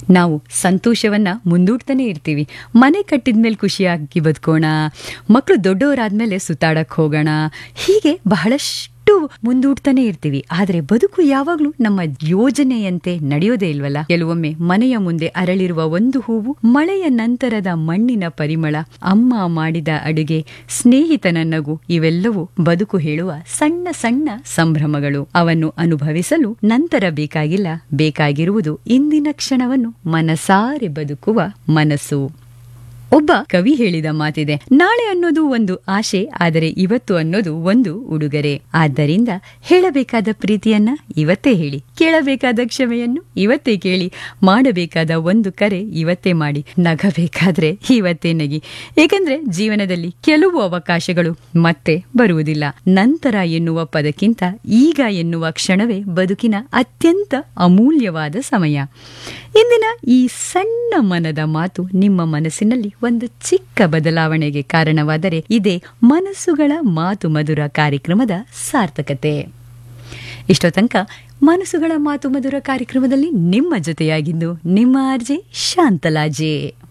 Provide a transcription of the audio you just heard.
ನಾವು ಸಂತೋಷವನ್ನ ಮುಂದೂಡ್ತಾನೆ ಇರ್ತೀವಿ ಮನೆ ಕಟ್ಟಿದ್ಮೇಲೆ ಖುಷಿಯಾಗಿ ಬದುಕೋಣ ಮಕ್ಕಳು ದೊಡ್ಡವರಾದ್ಮೇಲೆ ಸುತ್ತಾಡಕ್ ಹೋಗೋಣ ಹೀಗೆ ಬಹಳಷ್ಟು ಮುಂದೂಡ್ತಾನೆ ಇರ್ತೀವಿ ಆದ್ರೆ ಬದುಕು ಯಾವಾಗ್ಲೂ ನಮ್ಮ ಯೋಜನೆಯಂತೆ ನಡೆಯೋದೇ ಇಲ್ವಲ್ಲ ಕೆಲವೊಮ್ಮೆ ಮನೆಯ ಮುಂದೆ ಅರಳಿರುವ ಒಂದು ಹೂವು ಮಳೆಯ ನಂತರದ ಮಣ್ಣಿನ ಪರಿಮಳ ಅಮ್ಮ ಮಾಡಿದ ಅಡುಗೆ ಸ್ನೇಹಿತನ ನಗು ಇವೆಲ್ಲವೂ ಬದುಕು ಹೇಳುವ ಸಣ್ಣ ಸಣ್ಣ ಸಂಭ್ರಮಗಳು ಅವನ್ನು ಅನುಭವಿಸಲು ನಂತರ ಬೇಕಾಗಿಲ್ಲ ಬೇಕಾಗಿರುವುದು ಇಂದಿನ ಕ್ಷಣವನ್ನು ಮನಸಾರೆ ಬದುಕುವ ಮನಸ್ಸು ಒಬ್ಬ ಕವಿ ಹೇಳಿದ ಮಾತಿದೆ ನಾಳೆ ಅನ್ನೋದು ಒಂದು ಆಶೆ ಆದರೆ ಇವತ್ತು ಅನ್ನೋದು ಒಂದು ಉಡುಗೊರೆ ಆದ್ದರಿಂದ ಹೇಳಬೇಕಾದ ಪ್ರೀತಿಯನ್ನ ಇವತ್ತೇ ಹೇಳಿ ಕೇಳಬೇಕಾದ ಕ್ಷಮೆಯನ್ನು ಇವತ್ತೇ ಕೇಳಿ ಮಾಡಬೇಕಾದ ಒಂದು ಕರೆ ಇವತ್ತೇ ಮಾಡಿ ನಗಬೇಕಾದ್ರೆ ಇವತ್ತೇ ನಗಿ ಏಕೆಂದ್ರೆ ಜೀವನದಲ್ಲಿ ಕೆಲವು ಅವಕಾಶಗಳು ಮತ್ತೆ ಬರುವುದಿಲ್ಲ ನಂತರ ಎನ್ನುವ ಪದಕ್ಕಿಂತ ಈಗ ಎನ್ನುವ ಕ್ಷಣವೇ ಬದುಕಿನ ಅತ್ಯಂತ ಅಮೂಲ್ಯವಾದ ಸಮಯ ಇಂದಿನ ಈ ಸಣ್ಣ ಮನದ ಮಾತು ನಿಮ್ಮ ಮನಸ್ಸಿನಲ್ಲಿ ಒಂದು ಚಿಕ್ಕ ಬದಲಾವಣೆಗೆ ಕಾರಣವಾದರೆ ಇದೇ ಮನಸ್ಸುಗಳ ಮಾತು ಮಧುರ ಕಾರ್ಯಕ್ರಮದ ಸಾರ್ಥಕತೆ ಇಷ್ಟೋ ತನಕ ಮನಸ್ಸುಗಳ ಮಾತು ಮಧುರ ಕಾರ್ಯಕ್ರಮದಲ್ಲಿ ನಿಮ್ಮ ಜೊತೆಯಾಗಿದ್ದು ನಿಮ್ಮ ಆರ್ಜೆ ಶಾಂತಲಾಜೆ